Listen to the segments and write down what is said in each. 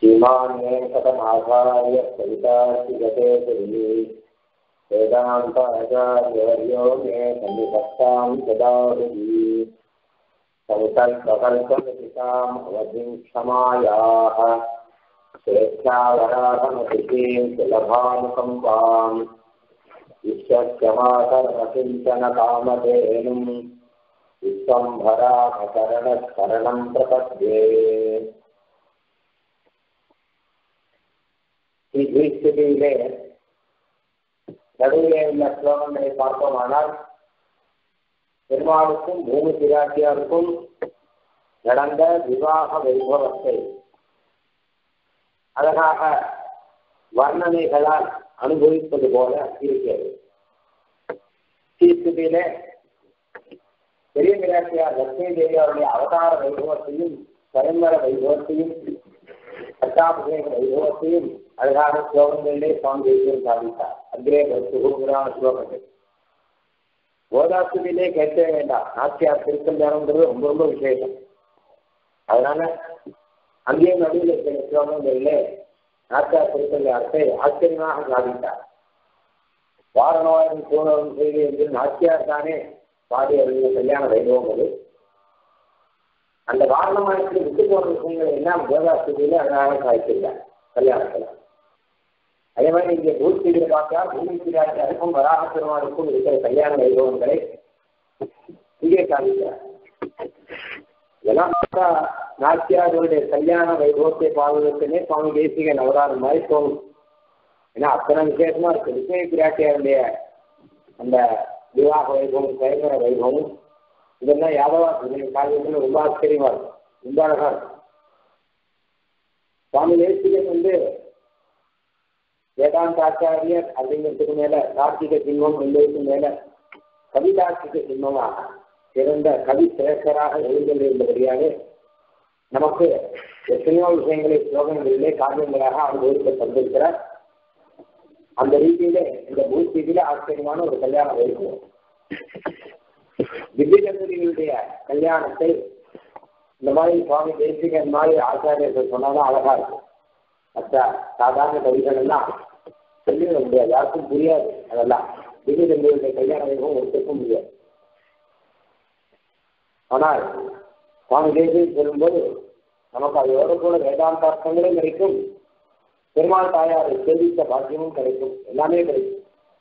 श्रीमान् वेङ्कटनाथार्य सवितार्थिगते सरि वेदान्ताचार्यवर्यो मे सन्निधत्तां सदाहृदि सङ्कल्पकल्पनिताम् अवधिं क्षमायाः स्वेच्छावराहमतिथीं सुलभानुकम्पाम् विश्वक्षमाकर्मचिन्तनकामधेनुम् विश्वम्भरामकरणस्मरणं प्रपद्ये ஸ்ரீஸ்திதியிலே நடுவிலே உள்ள ஸ்லோகங்களை பார்ப்போமானால் பெருமாளுக்கும் பூமி பிராட்டியாருக்கும் நடந்த விவாக வைபவத்தை அழகாக வர்ணனைகளால் அனுபவிப்பது போல இருக்கிறது ஸ்ரீஸ்திதியிலே பெரிய பிராட்டியார் லட்சுமி தேவி அவருடைய அவதார வைபவத்தையும் பரம்பர வைபவத்தையும் பட்டாபிஷேக வைபவத்தையும் அழகான ஸ்லோகங்களிலே சுவாமி தேசியம் சாதித்தார் அக்ரே சுகுரான ஸ்லோகங்கள் கோதாஸ்திலே கேட்க வேண்டாம் நாச்சியார் திருக்கல்யாணம்ன்றது ரொம்ப ரொம்ப விசேஷம் அதனால அங்கேயும் நடுவில் இருக்கிற ஸ்லோகங்களிலே நாச்சியார் திருக்கல்யாணத்தை ஆச்சரியமாக சாதித்தார் வாரணவாயின் பூனவன் செய்தி என்று நாச்சியார் தானே பாடி அறிந்த கல்யாண வைபவம் அது அந்த வாரணமாயத்தில் விட்டு போன விஷயங்கள் எல்லாம் கோதாஸ்தியில அழகாக சாதிச்சிருக்கார் கல்யாணத்துல அதே மாதிரி இங்கே பூத்தியில பார்த்தா பூமி பிராட்டியாருக்கும் வராக பெருமாளுக்கும் இருக்கிற கல்யாண வைபவங்களை இங்கே காமிக்கிறார் இதெல்லாம் பார்த்தா நாச்சியார்களுடைய கல்யாண வைபவத்தை பாடுவதற்குனே சுவாமி தேசிக நவராரம் மாதிரி தோணும் ஏன்னா அத்தனை விசேஷமா இருக்கு விஜய பிராட்டியாருடைய அந்த விவாக வைபவம் கைங்கர வைபவம் இதெல்லாம் யாதவா காரியங்கள் ரொம்ப ஆச்சரியமா இருக்கும் ரொம்ப அழகா இருக்கும் சுவாமி தேசிகன் வந்து வேதாந்த ஆச்சாரியர் அப்படிங்கிறதுக்கு மேல கார்த்திக சிம்மம் என்பதற்கு மேல கவிதார்த்திக சிம்மமாக சிறந்த கவி சிரேஷ்டராக எழுந்திருந்தபடியாக நமக்கு எத்தனையோ விஷயங்களை ஸ்லோகங்களிலே காரியங்களாக அனுபவிக்க தந்திருக்கிறார் அந்த ரீதியிலே இந்த பூஸ்தியில ஆச்சரியமான ஒரு கல்யாணம் இருக்கும் திவ்யதம்பதிகளுடைய கல்யாணத்தை இந்த மாதிரி சுவாமி தேசிகன் மாதிரி ஆச்சாரியர்கள் சொன்னாலும் அழகா இருக்கும் மற்ற சாதாரண கவிகள் எல்லாம் சொல்லிட முடியாது யாருக்கும் புரியாது அதெல்லாம் திவ்யதம்பதிகளுடைய கல்யாண வைபவம் ஒருத்தருக்கும் முடியாது ஆனால் சுவாமி தேசிகன் சொல்லும்போது நமக்கு அதோட கூட வேதாந்தார்த்தங்களும் கிடைக்கும் பெருமாள் தாயாரை சேவித்த பாக்கியமும் கிடைக்கும் எல்லாமே கிடைக்கும்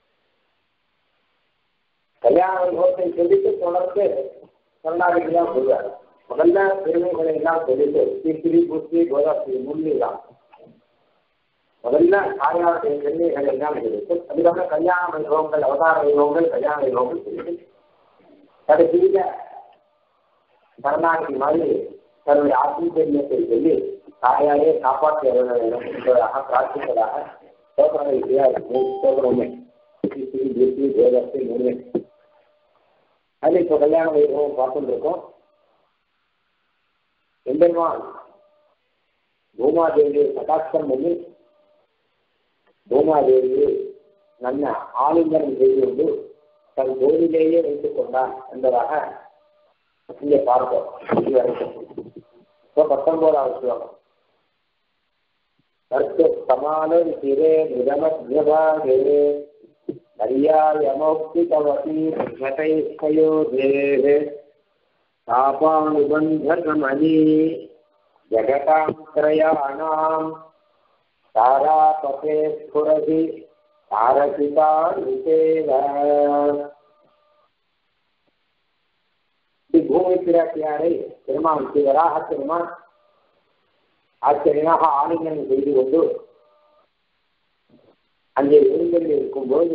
கல்யாண வைபவத்தை சொல்லிட்டு தொடர்ந்து கருணாநிதிதான் சொல்வார் முதல்ல பெருமைகளை எல்லாம் சொல்லிட்டு தீர்த்திரி பூர்த்தி கோதாஸ்திரி முன்னிலாம் முதல்ல தாயாருடைய பெருமைகளை எல்லாம் சொல்லிட்டு அதுக்கப்புறம் கல்யாண வைபவங்கள் அவதார வைபவங்கள் கல்யாண வைபவங்கள் சொல்லிட்டு கடைசியில கருணாநிதி மாதிரி தன்னுடைய ஆசிரியத்தை சொல்லி தாயாரே காப்பாற்றி வேண்டும் என்பதாக பிரார்த்திப்பதாக சோதனை சோதனை தீர்த்திரி பூர்த்தி கோதாஸ்திரி முன்னை அது இப்போ கல்யாண வைபவம் பார்த்துட்டு இருக்கோம் எம்பெருமான் பூமாதேவியை கட்டாட்சம் பண்ணி பூமாதேவியை நல்ல ஆலிங்கனம் செய்து கொண்டு தன் தோழிலேயே வைத்துக் கொண்டான் என்பதாக இங்கே பார்ப்போம் இதுவரைக்கும் இப்போ பத்தொன்பதாவது ஸ்லோகம் தர்க்க சமான சிரே நிரமத்யபாகே पर्यायमौक्तिकवती घटैकयोधेः तापानुबन्धकमनी जगतां त्रयाणां तारापथे स्फुरति तारकिता विषेव பூமி பிராட்டியாரை பெருமான் சிவராக பெருமான் ஆச்சரியமாக ஆலிங்கனம் செய்து கொண்டு அங்கே எழுந்தல் இருக்கும்போது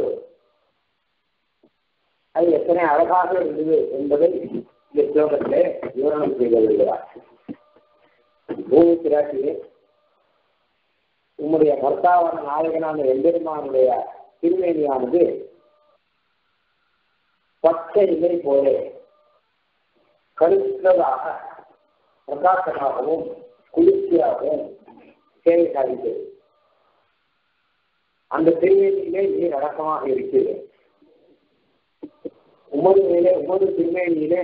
அது எத்தனை அழகாக இருந்தது என்பதை இந்த ஸ்லோகத்திலே விவரணம் செய்து வருகிறார் பூமி பிராட்டியே உம்முடைய பர்த்தாவான நாயகனான எம்பெருமானுடைய திருமேனியானது பச்சை இலை போல கருத்ததாக பிரகாசமாகவும் குளிர்ச்சியாகவும் சேவை சாதித்தது அந்த திருமேனியிலே நீர் அடக்கமாக இருக்கிறது உமது மேலே உமது திருமேனியிலே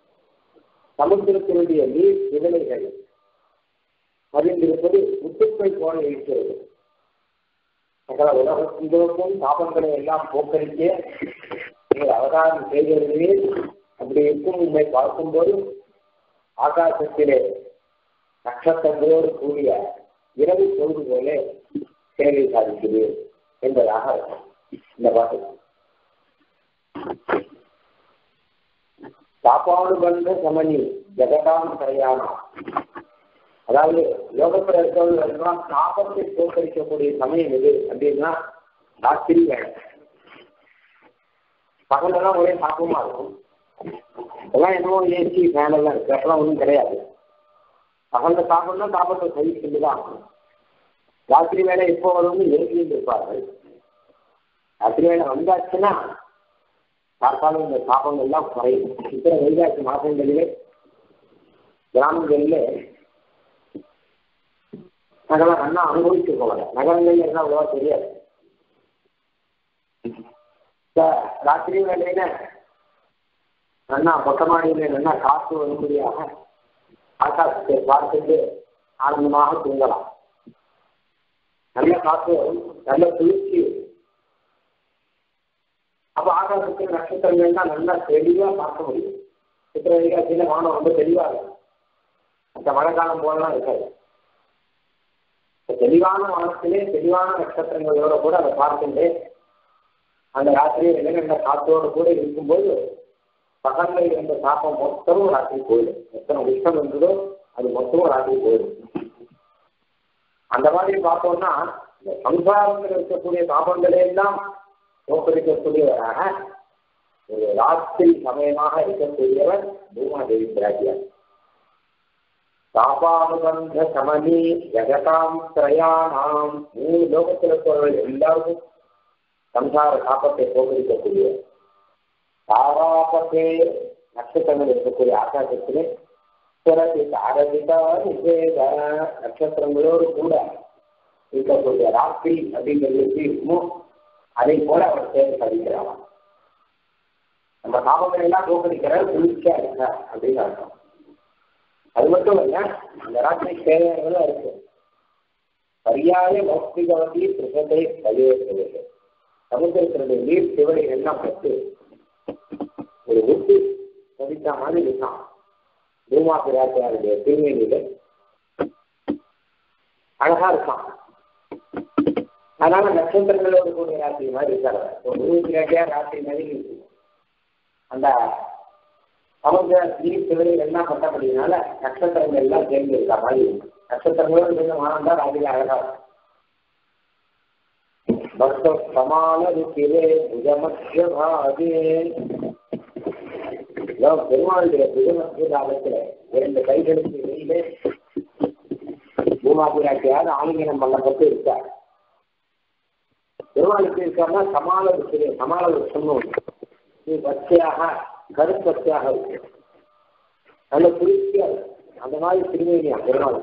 சமுத்திரத்தினுடைய நீர் விதலைகள் பதிந்திருப்பது முத்துக்கள் போல இருக்கிறது சகல உலகத்திற்கும் பாபங்களை எல்லாம் போக்கடிக்க நீங்கள் அவதாரம் செய்கிறீர்களே அப்படி இருக்கும் உண்மை பார்க்கும்போது ஆகாசத்திலே நட்சத்திரங்களோடு கூடிய இரவு பொழுது போல சேவை சாதிக்குது என்பதாக இந்த பாட்டு சாப்பாடு பந்த சமணி ஜெகதாம் பிரயாணம் அதாவது யோகத்தில் இருக்கிறவர்கள் சாபத்தை தோற்கடிக்கக்கூடிய சமயம் எது அப்படின்னா ராத்திரி வேலை பகலெல்லாம் ஒரே சாப்பமா இருக்கும் எல்லாம் என்னவோ ஏசி ஃபேன் எல்லாம் இருக்கு அப்பெல்லாம் ஒன்றும் கிடையாது பகல்ல சாப்பிடணும் சாப்பிட்டு சகிச்சுட்டு தான் ஆகணும் ராத்திரி வேலை எப்போ வரும்னு ஏசியில் இருப்பார்கள் ராத்திரி வேலை வந்தாச்சுன்னா பார்த்தாலும் இந்த சாபங்கள் எல்லாம் குறையும் இத்தனை வைகாசி மாதங்களிலே கிராமங்களிலே நகரம் அண்ணா அனுபவிச்சு போகல நகரங்கள்ல என்ன அவ்வளவா தெரியாது ராத்திரி வேலையில நல்லா மொட்டை மாடியில நல்லா காற்று வரும்படியாக ஆகாசத்தை பார்த்துட்டு ஆனந்தமாக தூங்கலாம் நல்ல காற்று வரும் நல்ல குளிர்ச்சி அப்ப ஆகாசத்தில் நட்சத்திரங்கள்லாம் நல்லா தெளிவா பார்க்க முடியும் சித்திர வைகாசியில வானம் ரொம்ப தெளிவா இருக்கும் அந்த மழை காலம் போலலாம் இருக்காது தெளிவான வானத்திலே தெளிவான நட்சத்திரங்களோட கூட அதை பார்த்துட்டு அந்த ராத்திரி நிலகண்ட காற்றோடு கூட இருக்கும்போது பகல்ல இருந்த தாக்கம் மொத்தமும் ராத்திரி போயிடும் எத்தனை உஷ்டம் இருந்ததோ அது மொத்தமும் ராத்திரி போயிடும் அந்த மாதிரி பார்த்தோம்னா இந்த சம்சாரத்தில் இருக்கக்கூடிய தாபங்களே எல்லாம் தோற்கடிக்கக்கூடியவராக ஒரு ராத்திரி சமயமாக இருக்கக்கூடியவர் பூமாதேவி பிராட்டியார் தாபானுபந்த சமனி ஜெகதாம் திரயானாம் மூணு லோகத்தில் இருக்கிறவர்கள் எல்லாருக்கும் சம்சார தாபத்தை தோற்கடிக்கக்கூடிய தாராபத்தே நட்சத்திரங்கள் இருக்கக்கூடிய ஆகாசத்திலே பிறகு அரபிதா நிஷேத நட்சத்திரங்களோடு கூட இருக்கக்கூடிய ராத்திரி அப்படிங்கிறது எப்படி இருக்குமோ அதை போல அவர் சேவை சாதிக்கிறார் நம்ம தாபங்களை எல்லாம் தோற்கடிக்கிறார் குளிர்ச்சியா இருக்க அப்படின்னு அர்த்தம் அது மட்டும் இல்ல அந்த ராத்திரி சேவைகளும் இருக்கு பரியாய மௌக்திகவதி பிரசத்தை பதிவேற்கிறது சமுத்திரத்தினுடைய நீர் சிவனை எல்லாம் பட்டு ஒரு உப்பு பதித்த மாதிரி இருக்கான் பூமா பிராட்டியாருடைய திருமணியில அழகா இருக்கான் அதனால நட்சத்திரங்களோடு கூடிய ராத்திரி மாதிரி இருக்காரு பூமி பிராட்டியார் ராத்திரி மாதிரி இருக்கு அந்த சமுத்திர நீர் சிவனை எல்லாம் பட்டபடினால நட்சத்திரங்கள் எல்லாம் சேர்ந்து இருக்கா மாதிரி இருக்கு நட்சத்திரங்களோடு கொஞ்சம் ஆனந்தா ராத்திரி அழகா இருக்கும் பக்த சமான ருச்சிரே புஜமத்திய பாகே பெருமாளுடைய புஜமத்திய பாகத்துல இரண்டு கைகளுக்கு இடையிலே பூமாபிராட்டியார் ஆலிங்கனம் பண்ணப்பட்டு இருக்கார் பெருமாளுக்கு இருக்காருன்னா சமாள ருச்சிரே சமாள ருஷம்னு இது பச்சையாக கருப்பச்சையாக இருக்கு நல்ல குளிர்ச்சியா இருக்கு அந்த மாதிரி திருமேனியா பெருமாள்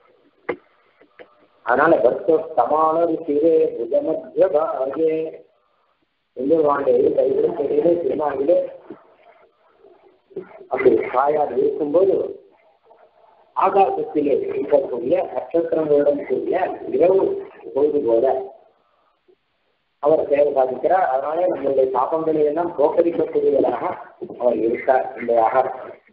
அதனால பக்த சமான ருச்சிரே புஜமத்திய பாகே எம்பெருமானுடைய இரு கைகளும் கையிலே திருமாவிலே அப்படி காயாது இருக்கும்போது ஆகாசத்திலே இருக்கக்கூடிய நட்சத்திரங்களுடன் கூடிய இரவு பொழுது போல அவர் சேவை சாதிக்கிறார் அதனாலே நம்மளுடைய பாப்பங்களை எல்லாம் தோக்கடிக்கக்கூடியவராக அவர் இருக்கார் என்பதாக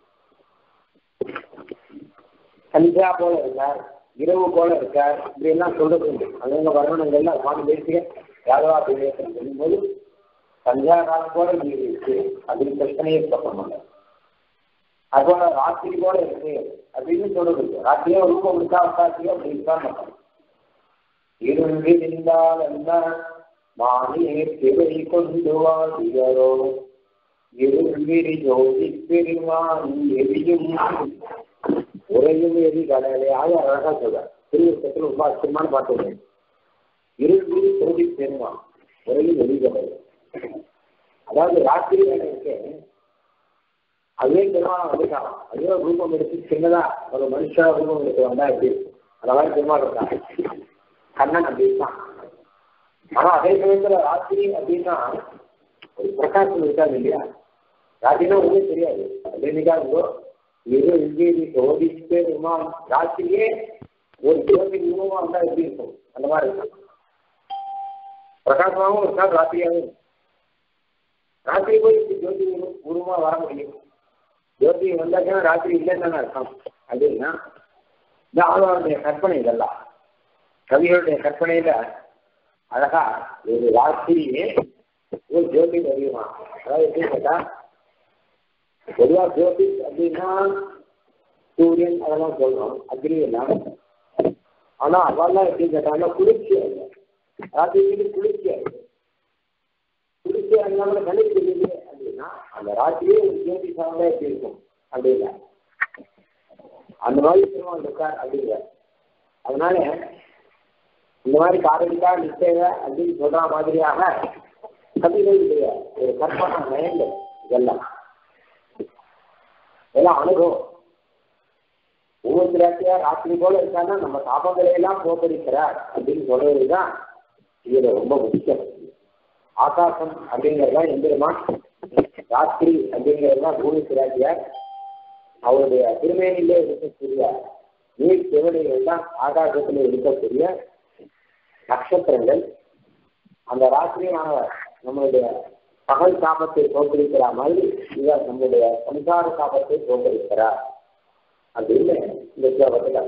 சந்தியா போல இருக்கார் இரவு போல இருக்கார் இப்படி எல்லாம் சொல்றது உண்டு அங்கங்க வர்ணனங்கள்லாம் சுவாமி பேசிய யாதவா பேசுகிறேன் சொல்லும்போது சந்தியா காலம் போல நீர் இருக்கு அதுக்கு பிரச்சனையே சொல்லணும் அதுபோல ராத்திரி போல இருக்கு அப்படின்னு சொல்றது ராத்திரியே ரூபம் இருக்கா ராத்திரியோ அப்படி இருக்கா மாட்டோம் இருந்தி நின்றால் என்ன மானியே திரை கொண்டு வாதியரோ இருவிரி ஜோதி பெருமான் எரியும் உரையும் எரி கடலை ஆக அழகா சொல்ற திருவிழத்தில் ரொம்ப அச்சமான பாட்டு இருவிரி ஜோதி பெருமான் உரையும் எரி கடலை அதாவது ராத்திரி வேலை இருக்கு அதுவே பெருமாள் வந்துட்டான் அதுவே ரூபம் எடுத்து சின்னதா ஒரு மனுஷா ரூபம் எடுத்து வந்தா எப்படி அந்த மாதிரி பெருமாள் இருக்கான் கண்ணன் அப்படி இருக்கான் ஆனா அதே சமயத்துல ராத்திரி அப்படின்னா ஒரு பிரகாசம் இருக்காது இல்லையா ராத்திரினா ஒன்றும் தெரியாது அது நிக்காதோ இரு இங்கே சோதிச்சு பெருமாள் ராத்திரியே ஒரு ஜோதி ரூபமா வந்தா எப்படி இருக்கும் மாதிரி இருக்கும் பிரகாசமாகவும் இருக்காது ராத்திரியாகவும் இருக்கும். ராத்திரி போய் இப்படி ஜோதி உருவமா வர முடியும் ஜோதி வந்தாச்சுன்னா ராத்திரி இல்லைன்னு தானே அர்த்தம் அப்படின்னா இந்த ஆழ்வாருடைய கற்பனை இதெல்லாம் கவிகளுடைய கற்பனையில அழகா ஒரு ராத்திரியே ஒரு ஜோதி தெரியுமா அதாவது எப்படி கேட்டா பொதுவா ஜோதி அப்படின்னா சூரியன் அதெல்லாம் சொல்லணும் அக்னி எல்லாம் ஆனா அவெல்லாம் எப்படி கேட்டாங்கன்னா குளிர்ச்சியா இல்லை ராத்திரி குளிர்ச்சியா இருக்கு குளிர்ச்சியா இல்லாம கணிச்சு தெரியுது அப்படின்னா அந்த ராத்திரியே ஒரு ஜோதி சார்ந்தா எப்படி இருக்கும் அப்படின்னா அந்த மாதிரி பெருமாள் இருக்கார் அப்படிங்கிற அதனால இந்த மாதிரி காதலிக்கா நிச்சய அப்படின்னு சொல்ற மாதிரியாக கவிதையுடைய ஒரு கற்பனை நயங்கள் இதெல்லாம் எல்லாம் அனுபவம் ஒவ்வொரு திராட்சியா ராத்திரி போல இருக்கான்னா நம்ம தாபங்களை எல்லாம் போக்கடிக்கிறார் அப்படின்னு சொல்றதுதான் இதுல ரொம்ப முக்கியம் ஆகாசம் அப்படிங்கறதுதான் எந்திரமா ராத்திரி அப்படிங்கறதுதான் பூமி திராட்சியார் அவருடைய திருமேனிலே இருக்கக்கூடிய நீர் செவடிகள் தான் ஆகாசத்தில் இருக்கக்கூடிய நட்சத்திரங்கள் அந்த ராத்திரியானவர் நம்மளுடைய பகல் தாபத்தை தோற்கடிக்கிற மாதிரி இவர் நம்முடைய சம்சார தாபத்தை தோற்கடிக்கிறார் அப்படின்னு இந்த ஸ்லோகத்தில்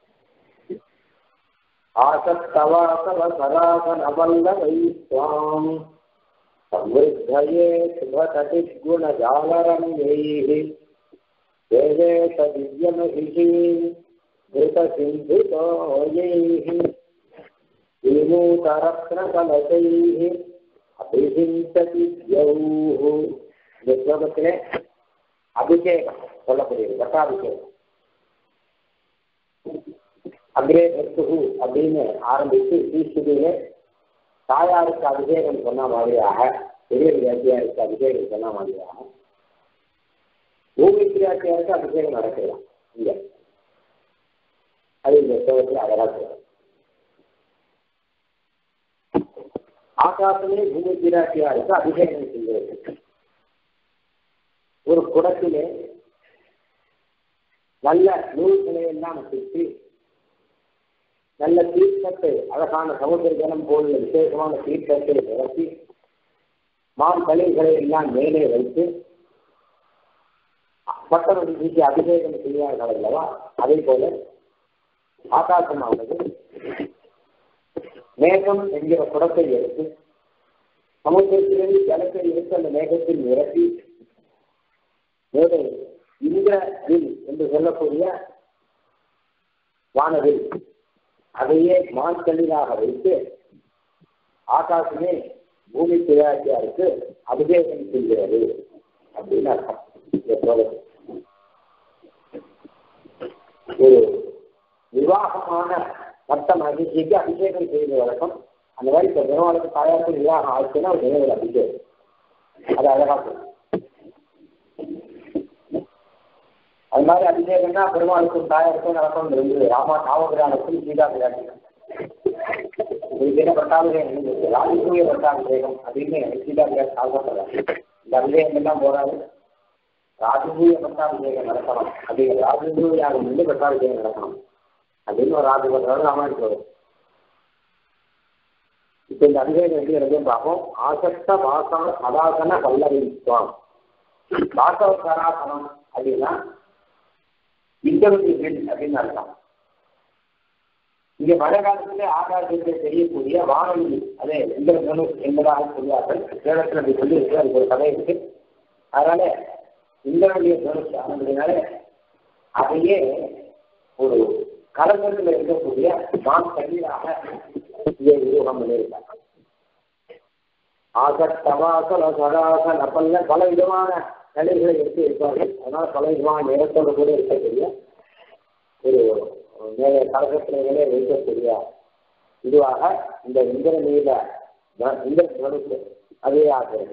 ஆசத்தவாசவ சராசனவல்ல வைஸ்வாம் சம்ருத்தயே சுபகதிகுணஜாலரம்யைः वेदेत दिव्यमहिषीम् धृतसिन्धुतो यैः विमूतरत्नकलशैः அபிஷிஞ்சதி இந்த ஸ்லோகத்திலே அபிஷேகம் சொல்லக்கூடியது வட்டாபிஷேகம் அக்ரே பர்த்துகு அப்படின்னு ஆரம்பித்து ஸ்ரீஸ்துதியிலே தாயாருக்கு அபிஷேகம் சொன்ன மாதிரியாக பெரிய வியாத்தியாருக்கு அபிஷேகம் சொன்ன மாதிரியாக பூமி கிரியாச்சியாருக்கு அபிஷேகம் நடக்கலாம் இங்க அது இந்த ஸ்லோகத்தில் அழகா சொல்றோம் ஆகாசமே பூமி கிராட்டியாருக்கு அபிஷேகம் செய்கிறது ஒரு குடத்திலே நல்ல நூல்களை எல்லாம் சுற்றி நல்ல தீர்த்தத்தை அழகான சமுதிர ஜலம் போல விசேஷமான தீர்த்தத்தை நிரப்பி மான் கலைகளை எல்லாம் மேலே வைத்து பட்டணம் வீசி அபிஷேகம் செய்வார்கள் அல்லவா அதே போல ஆகாசமானது மேகம் என்கிற குடத்தை எடுத்து சமுத்திரத்திலிருந்து ஜலத்தை எடுத்து அந்த மேகத்தில் நிரப்பி மேலே இந்த வில் என்று சொல்லக்கூடிய வானவில் அதையே மான்கல்லிலாக வைத்து ஆகாசமே பூமி திரையாட்சியாருக்கு அபிஷேகம் செய்கிறது அப்படின்னு அர்த்தம் இந்த ஸ்லோகத்தில். ஒரு விவாகமான மற்ற மகிழ்ச்சிக்கு அபிஷேகம் செய்த வழக்கம் அந்த மாதிரி இப்போ பெருமாளுக்கு தாயாருக்கு விவாகம் ஆச்சுன்னா ஒரு நினைவு அபிஷேகம் அது அழகா சொல்லும் அது மாதிரி அபிஷேகம்னா பெருமாளுக்கும் தாயாருக்கும் நடக்கும் இருந்தது ராமா ராமபிரானுக்கும் சீதா பிராட்டிக்கும் இதுக்கு என்ன பட்டாபிஷேகம் இருந்தது ராஜசூய பட்டாபிஷேகம் அப்படின்னு சீதா பிராட்டி ஆசைப்படுறாங்க இந்த அபிஷேகம் எல்லாம் போறாரு ராஜசூய பட்டாபிஷேகம் நடக்கணும் அப்படிங்கிற ராஜசூய யாகம் வந்து பட்டாபிஷேகம் நடக்கணும் அப்படின்னு ஒரு ஆண்டு பண்றாரு ராமாயணம் வரும் இப்ப இந்த அபிஷேகம் எப்படி நடக்கும் பார்ப்போம் ஆசக்த வாசன சதாசன பல்லவித்வாம் வாசவ சராசனம் அப்படின்னா இந்தவதி வில் அப்படின்னு அர்த்தம் இங்க மழை காலத்திலே ஆகாசத்தில் தெரியக்கூடிய வானொலி அதே இந்திரதனு என்பதாக சொல்வார்கள் கேரளத்தில் அப்படி சொல்லி இருக்கு அதுக்கு ஒரு கதை இருக்கு அதனால இந்திரனுடைய தனுஷ் ஆனதுனால அதையே ஒரு கலசத்தில் இருக்கக்கூடிய மான் தண்ணீராக இங்கே உருவகம் பண்ணியிருக்காங்க ஆசத்தவாசல சதாசன பல்ல பல விதமான கலைகளை எடுத்து இருப்பார்கள் அதனால பல விதமான நேரத்தோடு கூட இருக்கக்கூடிய ஒரு மேலே கலசத்திலே வைக்கக்கூடிய இதுவாக இந்த இந்திரநீல இந்திர தனுஷ் அதே ஆகிறது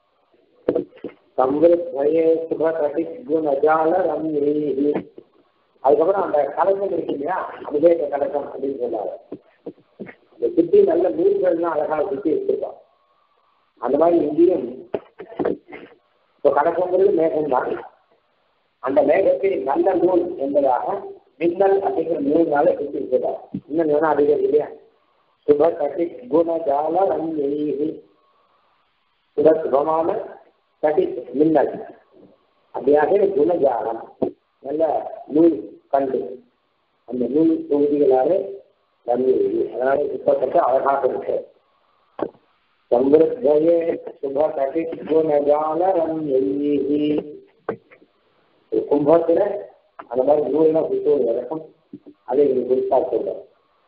சம்பிரத்யே சுப கட்டி குணஜால ரம்யீஹி அதுக்கப்புறம் அந்த கலசம் இருக்கு இல்லையா அபிஷேக கலசம் அப்படின்னு சொன்னாங்க அந்த சுத்தி நல்ல மீன்கள்லாம் அழகா சுத்தி வச்சிருக்கான் அந்த மாதிரி இங்கேயும் இப்போ கலசங்கிறது மேகம் தான் அந்த மேகத்தை நல்ல நூல் என்பதாக மின்னல் அப்படிங்கிற நூல்னால சுத்தி வச்சிருக்காங்க இன்னும் வேணா அதிகம் இல்லையா சுப கட்டி குணஜால ரஞ்செய்தி சுப சுபமான கட்டி மின்னல் அப்படியாக குணஜாலம் நல்ல நூல் கண்டு அந்த நூல் தொகுதிகளாலே ரஞ்செய்தி அதனால இப்பக்கட்டு அழகாக இருக்கு சம்பிரத்தயே சுப கட்டி குணஜால ரஞ்செய்தி கும்பத்துல அந்த மாதிரி நூல்லாம் சுற்றுவது வழக்கம் அதை இங்க குறிப்பா சொல்றேன்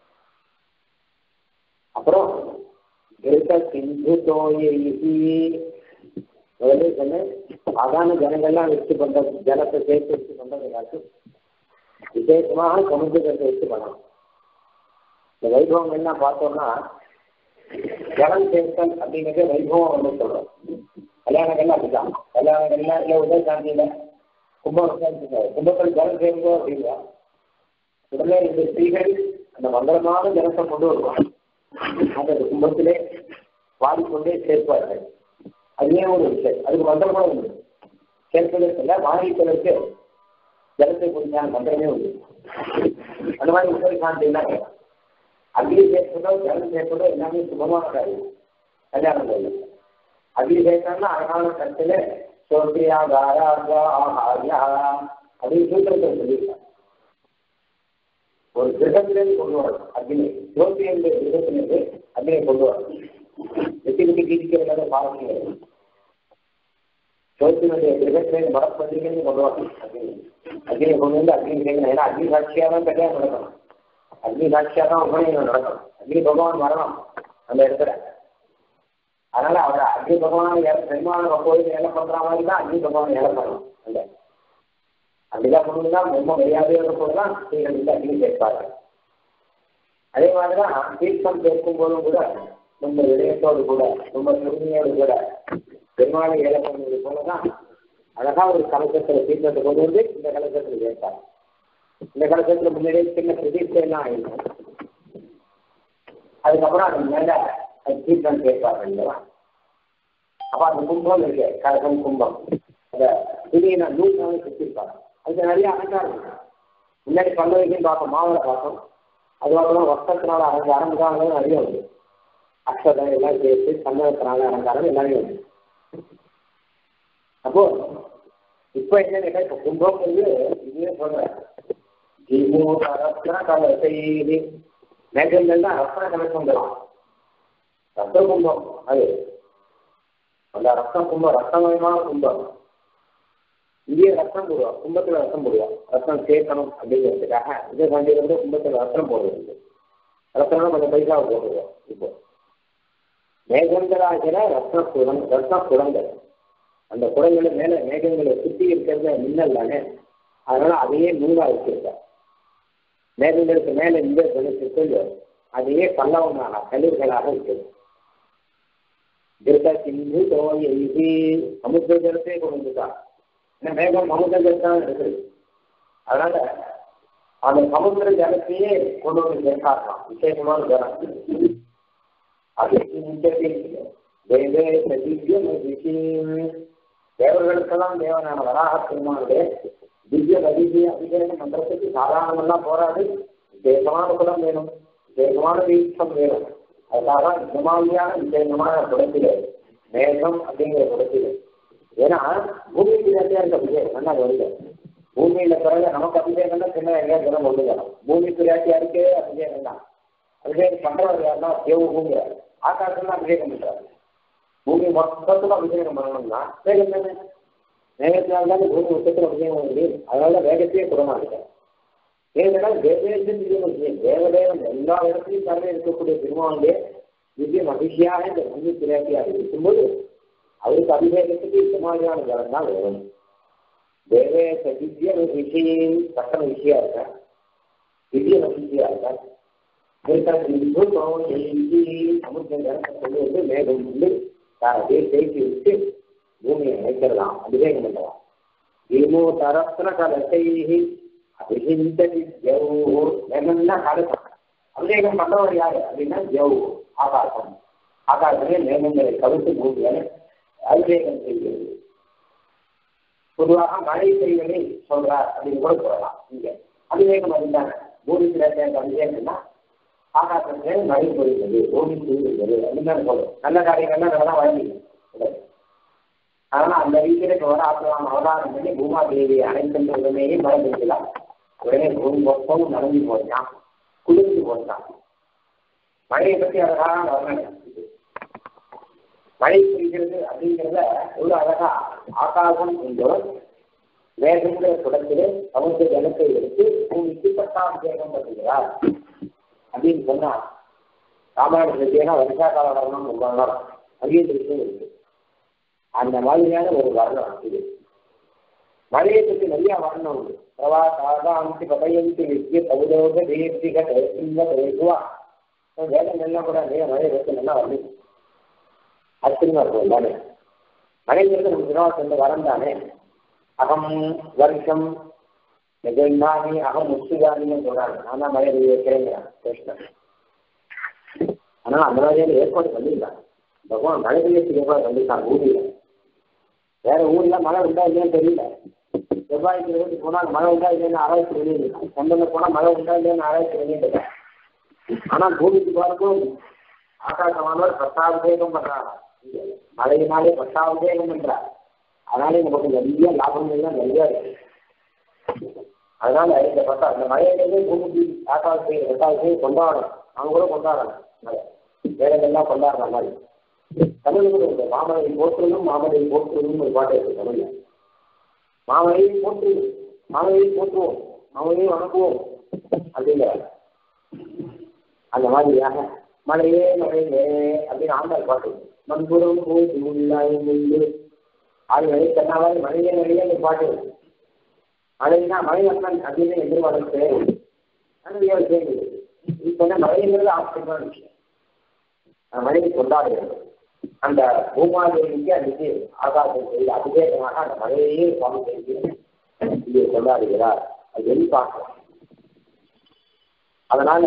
அப்புறம் கிருத சிந்து தோயி முதல்ல சொன்னேன் சாதாரண ஜனங்கள்லாம் வச்சு பண்ற ஜலத்தை சேர்த்து வச்சு பண்றது காட்டும் விசேஷமாக சமுத்திரத்தை வச்சு பண்ணணும் இந்த வைபவங்கள்லாம் பார்த்தோம்னா ஜலம் சேர்த்தல் அப்படிங்கிறது வைபவம் வந்து சொல்றோம் கல்யாணங்கள்லாம் அப்படிதான் கல்யாணங்கள்லாம் இல்லை உதய சாந்தியில கும்பம் கும்பத்தில் ஜலம் சேர்ந்தோம் அப்படின்னா உடனே இந்த ஸ்திரீகள் அந்த மங்களமான ஜலத்தை கொண்டு வருவாங்க அந்த கும்பத்திலே வாடிக்கொண்டே சேர்ப்பார்கள் அதுவே ஒரு விஷயம் அதுக்கு மந்திரம் கூட உண்டு சேர்ப்பதற்கு இல்லை வாங்கிப்பதற்கு ஜலத்தை குறிச்சான மந்திரமே உண்டு அந்த மாதிரி உடல் சாந்தினா அக்னி சேர்ப்பதோ ஜலம் சேர்ப்பதோ எல்லாமே சுபமான காரியம் கல்யாணம் போது அக்னி சேர்த்தாங்கன்னா அழகான கருத்துல சோத்ரியா தாரா ஆஹாரியா அப்படின்னு சூத்திரத்தை சொல்லியிருக்காங்க ஒரு கிரகத்திலிருந்து கொண்டு வரணும் அக்னி ஜோதியுடைய கிரகத்திலிருந்து அக்னியை கொண்டு வரணும் வெட்டி வெட்டி கீதிக்கிறத பாருங்க ஜோதியினுடைய கிரகத்திலிருந்து மரப்பதிரிகைன்னு கொண்டு வரணும் அக்னி அக்னியை கொண்டு வந்து அக்னி கேட்கணும் ஏன்னா அக்னி சாட்சியாக தான் கல்யாணம் நடக்கணும் அக்னி சாட்சியாக தான் உபநயனம் நடக்கணும் அக்னி பகவான் வரணும் அந்த இடத்துல அதனால அவர் அக்னி பகவான் பெருமான கோயில் வேலை பண்ற மாதிரி தான் அக்னி பகவான் வேலை பண்ணணும் அந்த அப்படிதான் பொண்ணுதான் ரொம்ப மரியாதையோட போதுதான் ஸ்திரீகள் வந்து அக்னி சேர்ப்பார்கள் அதே மாதிரிதான் தீர்த்தம் சேர்க்கும் போதும் கூட ரொம்ப விடயத்தோடு கூட ரொம்ப பெருமையோடு கூட பெருமாளை ஏழை பண்ணுவது போலதான் அழகா ஒரு கலசத்துல தீர்த்தத்தை கொண்டு வந்து இந்த கலசத்துல சேர்த்தாங்க இந்த கலசத்துல முன்னாடியே சின்ன பிரதிஷ்டை எல்லாம் ஆயிருக்கும் அதுக்கப்புறம் அது மேல அது தீர்த்தம் சேர்ப்பார்கள் இல்லையா அப்ப அந்த கும்பம் இருக்கு கலசம் கும்பம் அந்த திடீர்னு நூறு சுத்திருப்பாங்க அதுக்கு நிறைய அலங்காரம் இருக்கு முன்னாடி பண்ண வரைக்கும் பார்ப்போம் மாவளை பார்த்தோம் அதுக்கப்புறம் வஸ்திரத்தினால அலங்காரம் அலங்காரம் நிறைய உண்டு அக்ஷதம் எல்லாம் சேர்த்து சந்தனத்தினால அலங்காரம் எல்லாமே உண்டு அப்போ இப்ப என்ன கேட்டா இப்ப கும்பம் வந்து இதுவே சொல்றேன் ஜீவோ ரத்ன கலசை மேகங்கள் தான் ரத்ன கலசம் வந்துடும் ரத்த கும்பம் அது அந்த ரத்த கும்பம் ரத்தமயமான கும்பம் இங்கேயே ரத்தம் போடுவோம் கும்பத்துல ரத்தம் போடுவோம் ரத்தம் சேர்க்கணும் அப்படிங்கிறதுக்காக இதே வண்டி வந்து கும்பத்துல ரத்தம் போடுறது ரத்தம்னா கொஞ்சம் பைசா போடுவோம் இப்போ மேகங்களாகிற ரத்ன குடம் ரத்ன குடங்கள் அந்த குடங்களை மேல மேகங்களை சுத்தி இருக்கிறத மின்னல் தானே அதனால அதையே நூலா வச்சிருக்கார் மேகங்களுக்கு மேல இந்த வெளிச்சிருக்கோ அதையே பல்லவனாக கல்லூர்களாக இருக்குது திருக்க சிந்து தோய் சமுத்திர ஜலத்தையே கொண்டு வந்துட்டான் ஏன்னா மேகம் சமுத்திர ஜலத்தான் இருக்குது அதனால அந்த சமுத்திர ஜலத்தையே கொண்டு வந்து சேர்க்காக்கலாம் விசேஷமான ஜலம் அது தேவே திவ்யம் தேவர்களுக்கெல்லாம் தேவனான வராக பெருமானுடைய திவ்ய பதிவிய அபிஷேக மந்திரத்துக்கு சாதாரணமெல்லாம் போராது விசேஷமான குடம் வேணும் விசேஷமான தீர்த்தம் வேணும் அதுக்காக இந்த மாதிரியான விசேஷமான குடத்திலே மேகம் அப்படிங்கிற குடத்திலே ஏன்னா பூமிக்கு நிறையா இருக்க அபிஷேகம் நல்லா வருது பூமியில பிறகு நமக்கு அபிஷேகம் தான் சின்ன எங்கேயா குணம் கொண்டு வரும் பூமிக்கு விளையாட்டியா இருக்கே அபிஷேகம் தான் அபிஷேகம் பண்றவர் யாருன்னா தேவ பூமி ஆகாசம் தான் அபிஷேகம் பண்றாரு பூமி மொத்தத்துக்கும் அபிஷேகம் பண்ணணும்னா வேகம் தானே வேகத்தினால தான் பூமி மொத்தத்தில் அபிஷேகம் பண்ண முடியும் அதனால வேகத்தையே குறமாட்டேன் ஏன்னா தேவேந்திரன் விஷயம் தேவதேவன் எல்லா இடத்துலையும் தரவே இருக்கக்கூடிய பெருமானுடைய திவ்ய மகிழ்ச்சியாக இந்த பூமி பிராட்டியாக இருக்கும்போது அவருக்கு அபிஷேகத்துக்கு இந்த மாதிரியான ஜலம் தான் வேணும் தேவே திவ்ய விஷயம் கட்டண விஷயம் இருக்கா திவ்ய மகிழ்ச்சியா இருக்கா சமுத்திரம் ஜலத்தை கொண்டு வந்து மேகம் வந்து அப்படியே தேய்ச்சி வச்சு பூமியை அழைச்சிடலாம் அபிஷேகம் பண்ணலாம் ஏமோ தரத்தின கலத்தை அபிஷிந்த ஜவு மேகம்னா கலசம் அபிஷேகம் பண்றவர் யாரு அப்படின்னா ஜவு ஆகாசம் ஆகாசமே மேகங்களை கவித்து பூமியை அபிஷேகம் செய்கிறது பொதுவாக மழை பெய்வதை சொல்றார் அப்படின்னு கூட சொல்லலாம் இங்க அபிஷேகம் இருந்தாங்க பூமி கிரக அபிஷேகம்னா ஆகாசத்தை மழை பொழிந்தது ஓடி தூங்குகிறது அப்படின்னு தான் சொல்லும் நல்ல காரியங்கள்லாம் அதெல்லாம் வழங்கி அதனால அந்த ரீதியில இப்ப வர ஆசிரமம் அவதாரம் பண்ணி பூமா தேவியை அனைத்து உடனேயே மழை பெய்யலாம் உடனே பொருள் நடந்து போச்சான் குளிர்ந்து போச்சான் மழையை பற்றி அழகான வர்ணனை மழை பெய்கிறது அப்படிங்கிறத ஒரு அழகா ஆகாசம் என்றோம் வேகங்கிற குடத்திலே சமுத்திர ஜலத்தை எடுத்து பூமிக்கு பட்டாபிஷேகம் பண்ணுகிறார் அப்படின்னு சொன்னா ராமாயண விஷயம் வருஷா கால வர்ணம் வர்ணம் அங்கேயும் இருக்கு அந்த மாதிரியான ஒரு வர்ணம் இது மழையை பற்றி நிறைய வர்ணம் உண்டு பிரவா சாதாந்தி பதயந்தி வித்திய பௌரோக தேசிக தேசிங்க தேசுவா வேதங்கள்லாம் கூட நிறைய மழையை பற்றி நல்லா வர்ணிக்கும் அர்த்தமா இருக்கும் தானே மழைங்கிறது நம்ம தினம் சொந்த வரம் தானே அகம் வருஷம் நிகழ்ந்தானி அகம் முஸ்லிகானின்னு சொல்றாங்க நான் தான் மழை வைக்கிறேங்கிறான் கிருஷ்ணன் ஆனால் அந்த மாதிரியான ஏற்பாடு பண்ணியிருக்காங்க பகவான் மழை பெய்யறதுக்கு ஏற்பாடு பண்ணியிருக்காங்க ஊரில் வேற ஊர்ல மழை உண்டா இல்லையான்னு தெரியல செவ்வாய் கிரகத்துக்கு போனால் மழை உண்டா இல்லைன்னு ஆராய்ச்சி பண்ணியிருக்காங்க சந்தன போனால் மழை உண்டா இல்லைன்னு ஆராய்ச்சி பண்ணியிருக்காங்க ஆனா பூமிக்கு பார்க்கும் ஆகாசமானவர் பட்டாபிஷேகம் பண்றாங்க மழையினாலே பட்டாபிஷேகம் பண்றார் அதனால நமக்கு நிறைய லாபங்கள்லாம் நிறைய இருக்கு அதனால இந்த பட்டா இந்த மழையிலேயே பூமிக்கு ஆகாசம் பட்டாபிஷேகம் கொண்டாடணும் அவங்க கூட கொண்டாடணும் மழை வேலைகள்லாம் கொண்டாடுற மாதிரி தமிழுக்கு இந்த மாமலை போற்றுவதும் மாமலை போற்றுவதும் ஒரு பாட்டு இருக்கு தமிழ்ல மாமலையை போற்று மாமலையை போற்றுவோம் மாமலையை வணங்குவோம் அப்படிங்கிறாங்க அந்த மாதிரியாக மழையே மழையே அப்படின்னு ஆண்டாள் பாட்டு மண்புறம் போய் உள்ளாய் முள்ளு ஆளுநரை கண்ணாவாரி மழையே மழையே அந்த பாட்டு மழைனா மழை வந்தான் அப்படின்னு எதிர்பார்த்து நிறைய விஷயங்கள் இப்ப என்ன மழைங்கிறது ஆச்சரியமான விஷயம் அந்த மழையை கொண்டாடுகிறது அந்த பூமாதேவிக்கு அன்னைக்கு ஆகாசம் செய்து அபிஷேகமாக அந்த மழையே சுவாமி செய்து இங்கே கொண்டாடுகிறார் அது வெளி பார்க்கலாம் அதனால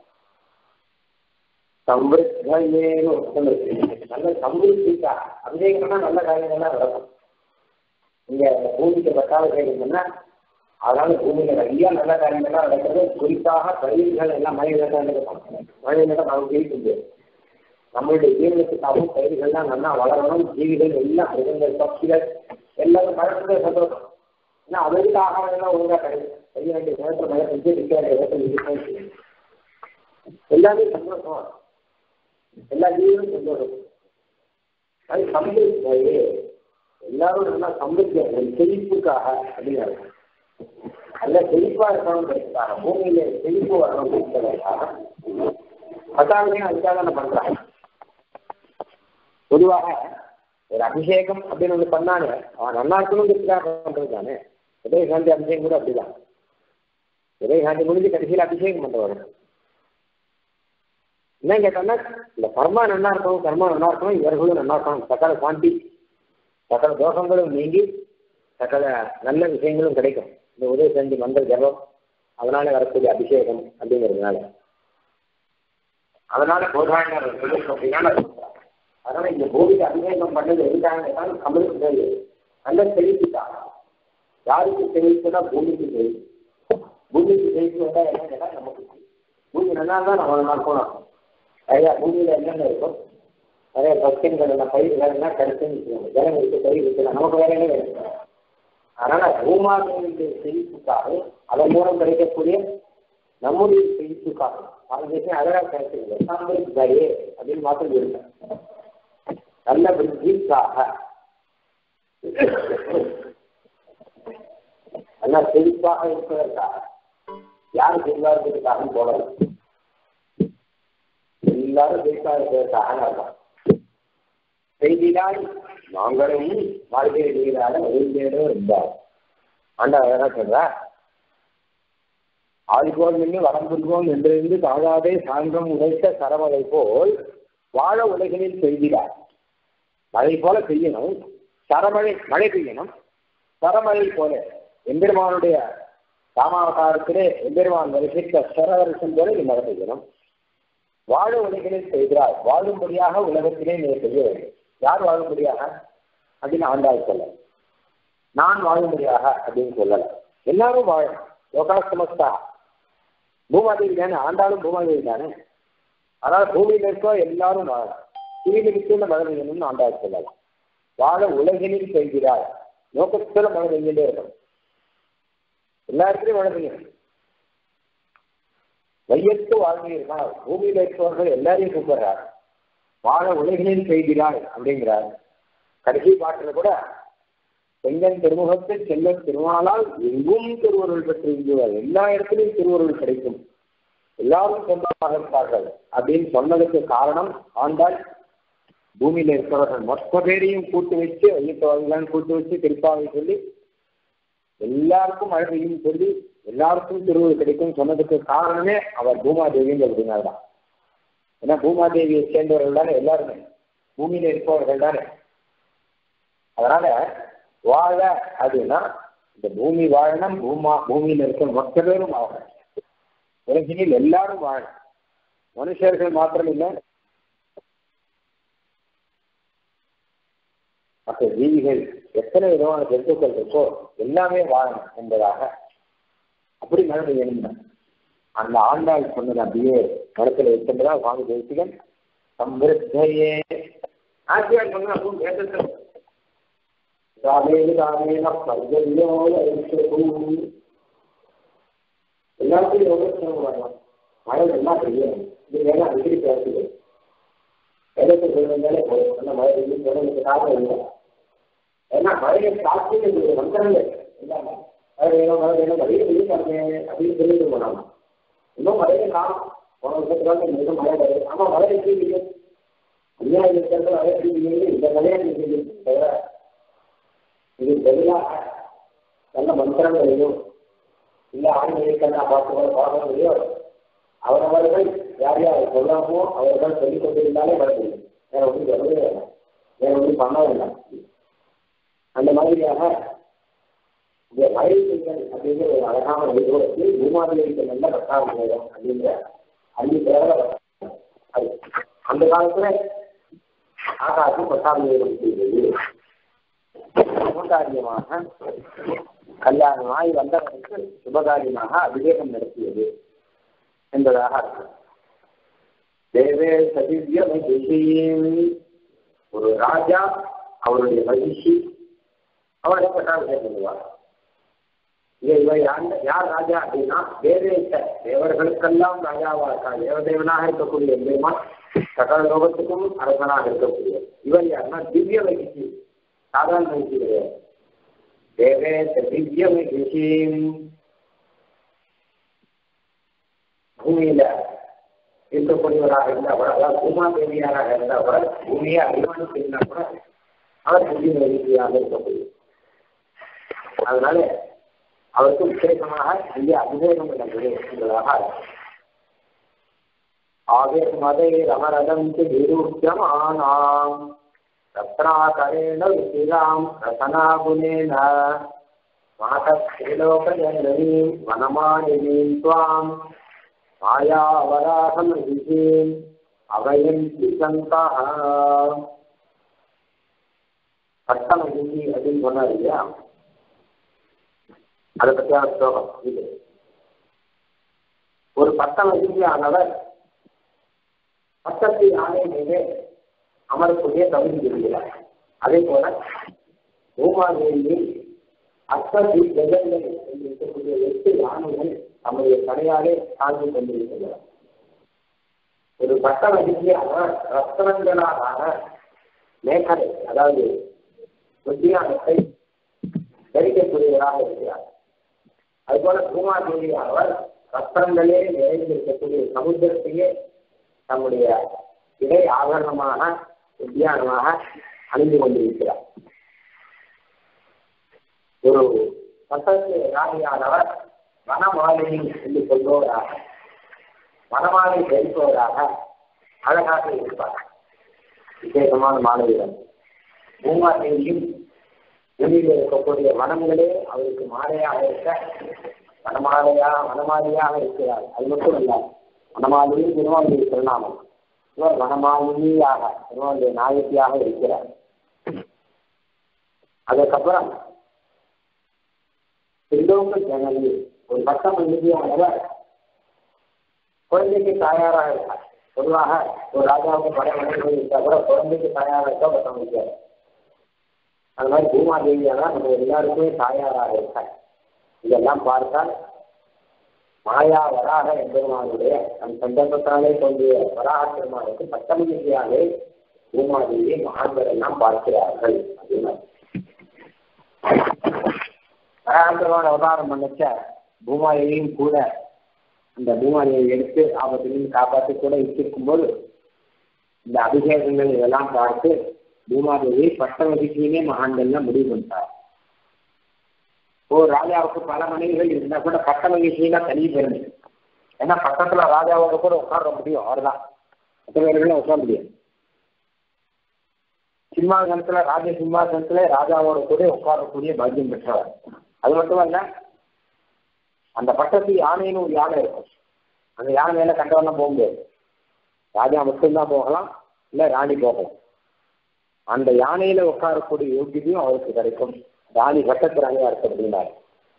சம்பிருத்தேன்னு நல்ல சம்பிருத்திக்கா அபிஷேகம்னா நல்ல காரியங்கள்லாம் நடக்கும் இங்க பூமிக்கு பட்டாபிஷேகம் சொன்னா அதனால பூமியில நிறைய நல்ல காரியங்கள்லாம் நடக்கிறது குறிப்பாக பயிர்கள் எல்லாம் மழை நடக்கும் மழை நட நமக்கு இருக்குது நம்மளுடைய ஜீவனத்துக்காகவும் பயிர்கள்லாம் நல்லா வளரணும் ஜீவிகள் எல்லாம் மிருகங்கள் பட்சிகள் எல்லாரும் மழை சந்தோஷம் ஏன்னா அதற்கு ஆகாரம் எல்லாம் ஒழுங்கா கிடைக்கும் செய்ய வேண்டிய நேரத்தில் மழை செஞ்சு நிற்க வேண்டிய இடத்துல நிற்க எல்லாமே சந்தோஷம் எல்லா ஜீவனும் சந்தோஷம் அது சம்பிருத்தி எல்லாரும் நல்லா சம்பிருத்தி செழிப்புக்காக அப்படிங்கிறாங்க நல்ல செழிப்பா இருக்கணுங்கிறதுக்காக பூமியில செழிப்பு வரணுங்கிறதுக்காக பத்தாவதையும் அதுக்காக நான் பண்றாங்க பொதுவாக ஒரு அபிஷேகம் அப்படின்னு ஒண்ணு பண்ணானே அவன் நல்லா இருக்கணுங்கிறதுக்காக பண்றது தானே உதய காந்தி அபிஷேகம் கூட அப்படிதான் உதய காந்தி முடிஞ்சு கடைசியில் அபிஷேகம் பண்றவர் என்ன கேட்டோம்னா இந்த கர்மா நல்லா இருக்கணும் கர்மா நல்லா இருக்கணும் இவர்களும் நல்லா இருக்கணும் சகல சாந்தி சகல தோஷங்களும் நீங்கி சகல நல்ல விஷயங்களும் கிடைக்கும் இந்த உதய செஞ்சு மந்திர ஜபம் அதனால வரக்கூடிய அபிஷேகம் அப்படிங்கிறதுனால அதனால போதாயனர் சொல்லிருக்கோம் அப்படின்னா அதனால இந்த பூமிக்கு அபிஷேகம் பண்ணது எதுக்காக தமிழுக்கு நல்ல செழிப்புதான் யாருக்கு செழிப்புனா பூமிக்கு செழிப்பு பூமிக்கு செழிப்பு வந்தா என்ன கேட்டா நமக்கு பூமி நல்லா தான் நம்ம நல்லா போனோம் நிறைய பூமியில என்னென்ன இருக்கும் நிறைய பக்தன்கள் எல்லாம் பயிர்கள் எல்லாம் கிடைச்சுன்னு ஜலம் இருக்கு பயிர் இருக்கு நமக்கு வேற என்ன வேணும் அதனால பூமாதேவியுடைய செழிப்புக்காக அதன் மூலம் கிடைக்கக்கூடிய நம்முடைய செழிப்புக்காக அந்த விஷயம் அழகா கிடைக்கிறது சாம்பல் தயே அப்படின்னு மாற்றம் இருக்கேன் நல்ல விருத்திக்காக நல்லா செழிப்பாக இருப்பதற்காக யார் செழிவா இருக்கிறதுக்காக போடல எல்லாரும் செழிப்பாக இருக்கிறதுக்காக நடக்கும் செய்திடாய் நாங்களும் வாழ்க்கை நீராட உயிர்ந்தேடும் இருந்தார் ஆண்டா அழகா சொல்றா ஆள்போல் நின்று வளம்புல்வோம் என்றிருந்து தாழாதே சான்றம் உழைத்த சரமலை போல் வாழ உலகினில் பெய்கிறார் மழை போல பெய்யணும் சரமழை மழை பெய்யணும் சரமழை போல எம்பெருமானுடைய ராமாவதாரத்திலே எம்பெருமான் வருஷித்த சர வருஷம் போல நீ மழை பெய்யணும் வாழ உலகினில் செய்கிறார் வாழும்படியாக உலகத்திலே நீ செய்ய வேண்டும் யார் வாழும்படியாக அப்படின்னு ஆண்டாள் சொல்ல நான் வாழும்படியாக அப்படின்னு சொல்லல எல்லாரும் வாழும் லோகா சமஸ்தா பூமாதேவி தானே ஆண்டாலும் பூமாதேவி தானே அதனால பூமியில இருக்கோ எல்லாரும் வாழலாம் தீவிரிக்குள்ள மழை பெய்யணும்னு ஆண்டாள் சொல்லலாம் வாழ உலகினில் பெய்கிறார் நோக்கத்துல மழை பெய்யிட்டே இருக்கணும் எல்லா இடத்துலயும் மழை பெய்யணும் வையத்து வாழ்வீர்கள் பூமியில இருக்கவர்கள் எல்லாரையும் கூப்பிடுறார் வாழ உலகினில் பெய்கிறார் அப்படிங்கிறார் கடைசி பாட்டுல கூட செங்கன் திருமுகத்தில் செல்வன் திருமாலால் எங்கும் திருவருள் பெற்று இருந்துவார் எல்லா இடத்துலையும் திருவருள் கிடைக்கும் எல்லாரும் சொந்தமாக இருப்பார்கள் அப்படின்னு சொன்னதுக்கு காரணம் ஆண்டாள் பூமியில இருக்கிறவர்கள் மொத்த பேரையும் கூட்டு வச்சு ஐயத்தவாதிகளாம் கூட்டு வச்சு திருப்பாவை சொல்லி எல்லாருக்கும் மழை பெய்யும் சொல்லி எல்லாருக்கும் திருவுரு கிடைக்கும் சொன்னதுக்கு காரணமே அவர் பூமாதேவிங்க அப்படின்னால்தான் ஏன்னா பூமாதேவியை சேர்ந்தவர்கள் தானே எல்லாருமே பூமியில இருப்பவர்கள் தானே அதனால வாழ அப்படின்னா இந்த பூமி வாழணும் பூமா பூமியில இருக்கிற மொத்த பேரும் வாழணும் உலகினில் எல்லாரும் வாழணும் மனுஷர்கள் மாத்திரம் இல்லை மற்ற ஜீவிகள் எத்தனை விதமான ஜந்துக்கள் இருக்கோ எல்லாமே வாழணும் என்பதாக அப்படி மழை பெய்யணும் அந்த ஆண்டாள் சொன்னது அப்படியே மரத்தில் வச்சிருந்ததா சுவாமி தேசிகன் சம்பிருத்தையே ஆசியார் சொன்னா அதுவும் வேதத்தில் ராமேன ராமேன பர்ஜன்யோ எல்லாத்தையும் யோகத்தினம் வரலாம் மழை நல்லா பெய்யணும் இது வேணா அடிக்கடி பேசுது வேதத்தில் சொல்றதாலே போதும் அந்த மழை பெய்யும் சொல்றதுக்கு காரணம் இல்லை ஏன்னா மழையை காத்து மந்திரங்கள் எல்லாமே மழை வேணும் மழை வேணும் மழையை பெய்யும் அப்படின்னு சொல்லிட்டு போனாங்க இன்னும் மழையை காணும் போன வருஷத்துக்காக இன்னும் மழை வருது ஆமா மழை எப்படி பெய்யும் ஐயா இருக்கிறது மழை எப்படி பெய்யுது இந்த மழையை பெய்யும் தவிர இது பதிலாக நல்ல மந்திரங்களையும் இல்ல ஆன்மீகத்தை பார்த்து பாடங்களையோ அவரவர்கள் யார் யார் சொல்லாமோ அவர்கள் சொல்லிக் கொண்டிருந்தாலே மழை பெய்யும் வேற ஒன்றும் சொல்லவே வேண்டாம் வேற ஒன்றும் பண்ண வேண்டாம் அந்த மாதிரியாக இந்த மழை பெய்தல் அப்படிங்கிற ஒரு அழகான நிறுவனத்து பூமாதிரிக்கு நல்ல பட்டாளம் நேரம் அப்படிங்கிற அள்ளி தேவை அது அந்த காலத்துல ஆகாசம் பட்டாளம் நேரம் செய்தது சுபகாரியமாக கல்யாணமாய் வந்தவனுக்கு சுபகாரியமாக அபிஷேகம் நடத்தியது என்பதாக அர்த்தம் தேவே சதிவ்ய மகிஷியும் ஒரு ராஜா அவருடைய மகிழ்ச்சி அவரை பட்டாபிஷேகம் பண்ணுவார் இங்க இவர் யார் யார் ராஜா அப்படின்னா தேவேச தேவர்களுக்கெல்லாம் ராஜாவா இருக்கா தேவதேவனாக இருக்கக்கூடிய பெருமான் சகல லோகத்துக்கும் அரசனாக இருக்கக்கூடிய இவர் யாருன்னா திவ்ய மகிழ்ச்சி சாதாரண மகிழ்ச்சி கிடையாது தேவேச திவ்ய மகிழ்ச்சி பூமியில இருக்கக்கூடியவராக இருந்தா கூட அதாவது பூமா தேவியாராக இருந்தா கூட பூமியை அபிமானம் செய்தா கூட அவர் திவ்ய மகிழ்ச்சியாக இருக்கக்கூடிய அதனால அவருக்கு விசேஷமாக இங்கே அபிஷேகம் நடந்தது என்பதாக ஆவே மதை ரமரதம் நிரூபியமானாம் ரத்னாகரேண விசிராம் ரசனாகுணேன மாதஸ்ரீலோகஜனனீம் வனமாலினீம் துவாம் மாயாவராகம் ரிஷீம் அவையந்தி சந்தா பட்டம் ஹிந்தி அப்படின்னு சொன்னார் இல்லையா அதை பற்றியான ஸ்லோகம் இது ஒரு பட்டம் எதிரியானவர் பட்டத்தை ஆணை மீது அமரக்கூடிய தகுதி இருக்கிறார் அதே போல பூமாதேவியை அத்தத்தி ஜெகங்கள் என்று இருக்கக்கூடிய எட்டு யானைகள் தம்முடைய தடையாலே தாங்கி கொண்டிருக்கிறார் ஒரு பட்டம் எதிரியானவர் ரத்தனங்களாக மேகலை அதாவது உத்தியானத்தை தரிக்கக்கூடியவராக இருக்கிறார் அதுபோல பூமாதேவி அவர் ரத்தனங்களே நிறைந்திருக்கக்கூடிய சமுத்திரத்தையே தம்முடைய இடை ஆபரணமாக உத்தியானமாக அணிந்து கொண்டிருக்கிறார் ஒரு பட்டத்து ராணியானவர் வனமாலினி என்று சொல்பவராக வனமாலை தரிப்பவராக அழகாக இருப்பார் விசேஷமான மாணவிகள் பூமாதேவியும் பூமியில் இருக்கக்கூடிய வனங்களே அவருக்கு மாலையாக இருக்க வனமாலையா வனமாலியாக இருக்கிறார் அது மட்டும் இல்ல வனமாலியும் திருவாளுடைய திருநாமம் இவர் வனமாலினியாக திருவாளுடைய நாயகியாக இருக்கிறார் அதுக்கப்புறம் திருலோக ஜனனி ஒரு பட்டம் எழுதியானவர் குழந்தைக்கு தாயாராக இருக்கார் பொதுவாக ஒரு ராஜாவுக்கு பல மனைவிகள் இருந்தா கூட குழந்தைக்கு தாயாரா இருக்க பத்த முடியாது அது மாதிரி பூமாதேவியானா நம்ம எல்லாருக்குமே தாயாராக இருக்காங்க இதெல்லாம் பார்த்தால் மாயா வராக எம்பெருமானுடைய நம் சந்தர்ப்பத்தாலே தோன்றிய வராக பெருமானுக்கு பத்தமகிழ்ச்சியாலே பூமாதேவியை மகான்கள் எல்லாம் பார்க்கிறார்கள் அப்படின்னு வராக பெருமான் அவதாரம் பண்ணச்ச பூமாதேவியும் கூட அந்த பூமாதேவி எடுத்து ஆபத்திலிருந்து காப்பாற்றி கூட வச்சிருக்கும் போது இந்த அபிஷேகங்கள் இதெல்லாம் பார்த்து பூமாதேவி பட்டமகிழ்ச்சியுமே மகான்கள்லாம் முடிவு பண்ணிட்டார் ஓ ராஜாவுக்கு பல மனைவிகள் இருந்தா கூட பட்ட மகிழ்ச்சினா தனி பெருமை ஏன்னா பக்கத்துல ராஜாவோட கூட உட்கார முடியும் அவர்தான் மற்ற பேர்களும் உட்கார முடியும் சிம்மாசனத்துல ராஜ சிம்மாசனத்துல ராஜாவோட கூட உட்காரக்கூடிய பாக்கியம் பெற்றவர் அது மட்டுமல்ல அந்த பட்டத்து யானைன்னு ஒரு யானை இருக்கும் அந்த யானை மேல கண்டவெல்லாம் போக முடியாது ராஜா மட்டும்தான் போகலாம் இல்ல ராணி போகலாம் அந்த யானையில உட்காரக்கூடிய யோகியதையும் அவருக்கு கிடைக்கும் ராணி பட்டத்து ராணியா இருக்கு அப்படின்னாரு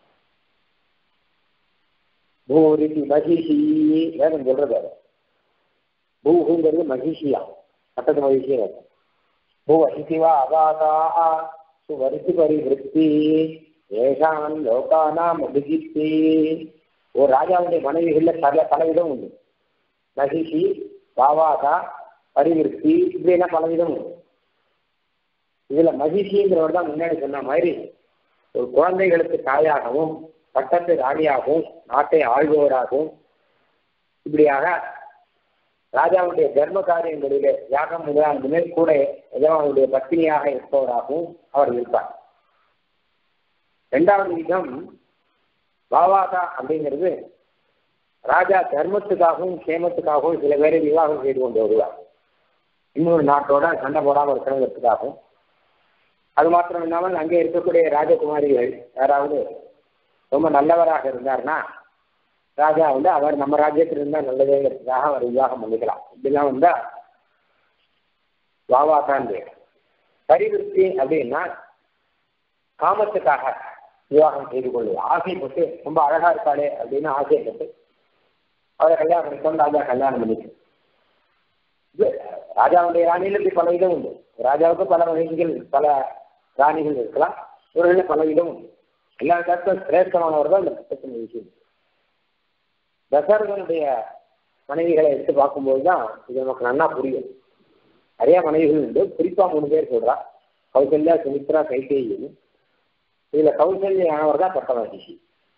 பூரிதி மகிஷி வேதம் சொல்றது அது. பூஹுங்கிறது மகிஷியா பட்டத்து மகிஷியா பூ அசிவா அபாதா சுவரிசி பரிவிருத்தி ஏஷான் லோகானாம் அபிஜித்தி ஒரு ராஜாவுடைய மனைவிகள்ல பல பலவிதம் உண்டு மகிஷி பாவாதா பரிவிருத்தி இப்படின்னா பலவிதம் உண்டு இதுல மகிழ்ச்சிங்கிறவர் தான் முன்னாடி சொன்ன மாதிரி ஒரு குழந்தைகளுக்கு தாயாகவும் பட்டத்து ராணியாகவும் நாட்டை ஆள்பவராகவும் இப்படியாக ராஜாவுடைய தர்ம காரியங்களிலே யாகம் முதலான கூட எஜமானுடைய பத்தினியாக இருப்பவராகவும் அவர் இருப்பார் இரண்டாவது விதம் பாவாதா அப்படிங்கிறது ராஜா தர்மத்துக்காகவும் சேமத்துக்காகவும் சில பேரை விவாகம் செய்து கொண்டு வருவார் இன்னொரு நாட்டோட சண்டை போடாமல் இருக்கிறதுக்காகவும் அது மாத்திரம் இல்லாமல் அங்கே இருக்கக்கூடிய ராஜகுமாரிகள் யாராவது ரொம்ப நல்லவராக இருந்தார்னா ராஜா வந்து அவர் நம்ம ராஜ்யத்தில் இருந்தால் நல்லதுங்கிறதுக்காக அவர் விவாகம் பண்ணிக்கலாம் இப்படிலாம் வந்தா வாவாதான் பேர் பரிவிருத்தி அப்படின்னா காமத்துக்காக விவாகம் செய்து கொள்வது ஆசைப்பட்டு ரொம்ப அழகா இருக்காளே அப்படின்னு ஆசைப்பட்டு அவரை கல்யாணம் பண்ணிக்கொண்டு ராஜா கல்யாணம் பண்ணிக்கு இது ராஜாவுடைய ராணியில இப்படி பல விதம் உண்டு ராஜாவுக்கு பல மகிழ்ச்சிகள் பல ராணிகள் இருக்கலாம் இவர்கள் பல விதம் உண்டு எல்லா கருத்தும் சிரேஷ்டமானவர் தான் இந்த புத்தகத்தின் விஷயம் தசரதனுடைய மனைவிகளை எடுத்து பார்க்கும்போது தான் இது நமக்கு நல்லா புரியும் நிறைய மனைவிகள் உண்டு குறிப்பா மூணு பேர் சொல்றா கௌசல்யா சுமித்ரா கைகேயின்னு இதுல கௌசல்யானவர் தான் பட்டமகிஷி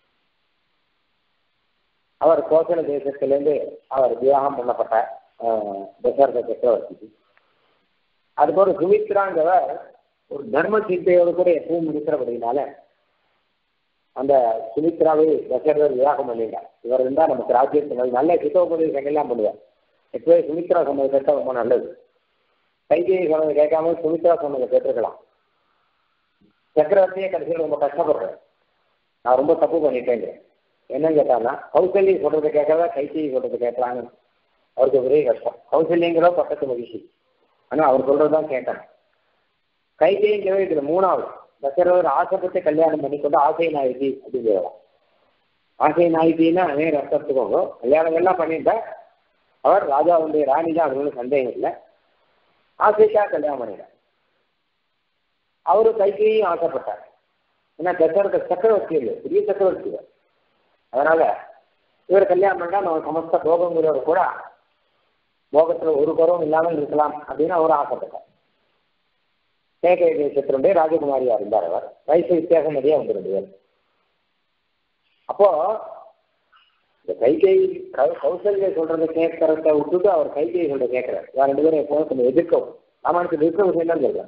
அவர் கோசல தேசத்திலிருந்து அவர் விவாகம் பண்ணப்பட்ட தசரத சக்கரவர்த்திக்கு அதுபோல சுமித்ராங்கிறவர் ஒரு தர்ம சிந்தையோடு கூட எப்பவும் இருக்கிறபடினால அந்த சுமித்ராவை தசரதர் விவாகம் பண்ணிட்டார் இவர் இருந்தா நமக்கு ராஜ்யத்தில் நல்ல சித்தோபதேசம் எல்லாம் பண்ணுவார் எப்பவே சுமித்ரா சொன்னது கேட்டால் ரொம்ப நல்லது கைகேயி சொன்னது கேட்காம சுமித்ரா சொன்னதை கேட்டிருக்கலாம் சக்கரவர்த்தியே கடைசியில் ரொம்ப கஷ்டப்படுறேன் நான் ரொம்ப தப்பு பண்ணிட்டேங்க என்னன்னு கேட்டான்னா கௌசல்யை சொல்றதை கேட்கறதா கைகேயி சொல்றதை கேட்கலான்னு அவருக்கு ஒரே கஷ்டம் கௌசல்யங்கிற பக்கத்து மகிழ்ச்சி ஆனா அவர் சொல்றதுதான் கேட்டாங்க கைகேயிங்கிற இதுல மூணாவது தசரவர் ஆசைப்பட்டு கல்யாணம் பண்ணிக்கொண்டு ஆசை நாயகி அப்படின்னு சொல்லலாம் ஆசை நாயகின்னா அதே ரத்தத்துக்கோங்க கல்யாணம் எல்லாம் பண்ணிட்டா அவர் ராஜாவுடைய ராணி தான் அது ஒன்றும் சந்தேகம் இல்லை ஆசைக்கா கல்யாணம் பண்ணிட்டார் அவரு கைகையும் ஆசைப்பட்டார் ஏன்னா தசரத சக்கரவர்த்தி இல்லை பெரிய சக்கரவர்த்தி அதனால இவர் கல்யாணம் பண்ணா நம்ம சமஸ்த போகங்கிறவர் கூட போகத்துல ஒரு குறவும் இல்லாமல் இருக்கலாம் அப்படின்னு அவர் ஆசைப்பட்டார் கேகை தேசத்தினுடைய ராஜகுமாரியா இருந்தார் அவர் வயசு வித்தியாசம் நிறைய வந்து ரெண்டு பேர் அப்போ இந்த கைகை கௌசல்ய சொல்றதை கேட்கறத விட்டுட்டு அவர் கைகை சொல்றத கேட்கிறார் வேற ரெண்டு பேரும் எப்போதும் கொஞ்சம் எதிர்க்கவும் ராமாயணத்துக்கு எதிர்க்க விஷயம் தான் சொல்றேன்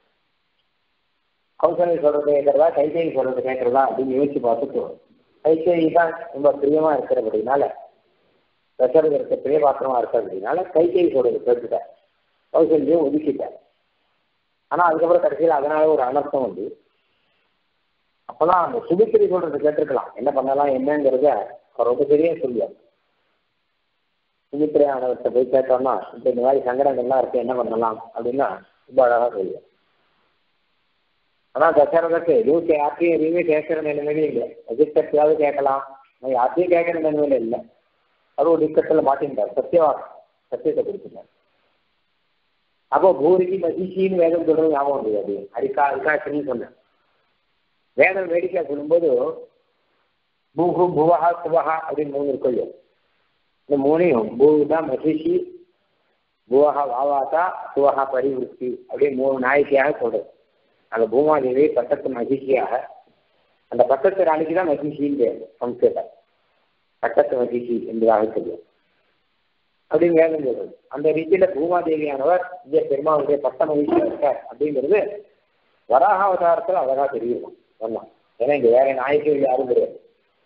கௌசல்ய சொல்றதை கேட்கறதா கைகை சொல்றதை கேட்கறதா அப்படின்னு யோசிச்சு பார்த்துட்டு கைகை தான் ரொம்ப பிரியமா இருக்கிறபடினால தசரதற்கு பிரிய பாத்திரமா இருக்கிறபடினால கைகை சொல்றது கேட்டுட்டார் கௌசல்யம் ஒதுக்கிட்டார் ஆனா அதுக்கப்புறம் கடைசியில் அதனால ஒரு அனர்த்தம் வந்து அப்பதான் அந்த சுபித்திரி சொல்றது கேட்டிருக்கலாம் என்ன பண்ணலாம் என்னங்கிறத அவர் ரொம்ப பெரிய சொல்லுவார் சுமித்திரையானவர்கிட்ட போய் கேட்டோம்னா இப்ப இந்த மாதிரி சங்கடங்கள்லாம் இருக்கு என்ன பண்ணலாம் அப்படின்னா ரொம்ப அழகா சொல்லுவார் ஆனா தசரதற்கு எதுவும் யார்த்தையும் எதுவுமே கேட்கிற நிலைமையிலே இல்லை எதிர்கட்சியாவது கேட்கலாம் யார்த்தையும் கேட்கிற நிலைமையில இல்லை அது ஒரு இக்கத்துல மாட்டின்ட்டார் சத்தியவாதம் சத்தியத்தை கொடுத்துட்டார் அப்போ பூரிக்கு மகிழ்ச்சின்னு வேதம் சொல்றது ஞாபகம் முடியாது அரிக்கா அரிக்காட்சின்னு சொன்னேன் வேதம் வேடிக்கை சொல்லும்போது பூஹு புவஹா சுவஹா அப்படின்னு மூணு இருக்கும் இல்லையா இந்த மூணையும் பூ தான் மகிழ்ச்சி புவஹா வாவாத்தா சுவஹா பரிவிருத்தி அப்படின்னு மூணு நாயக்கியாக சொல்றது அந்த பூமாதேவி பட்டத்து மகிழ்ச்சியாக அந்த பட்டத்து ராணிக்கு தான் மகிழ்ச்சின்னு பேர் சம்ஸ்கிருதம் பட்டத்து மகிழ்ச்சி என்பதாக சொல்லுவோம் அப்படின்னு வேதம் சொல்றது அந்த ரீதியில பூமாதேவியானவர் இங்கே பெருமாவுடைய பட்ட மகிழ்ச்சியா இருக்கார் அப்படிங்கிறது வராக அவதாரத்தில் அழகா தெரியும் சொன்னான் ஏன்னா இங்க வேற நாயக்கிகள் யாரும் கிடையாது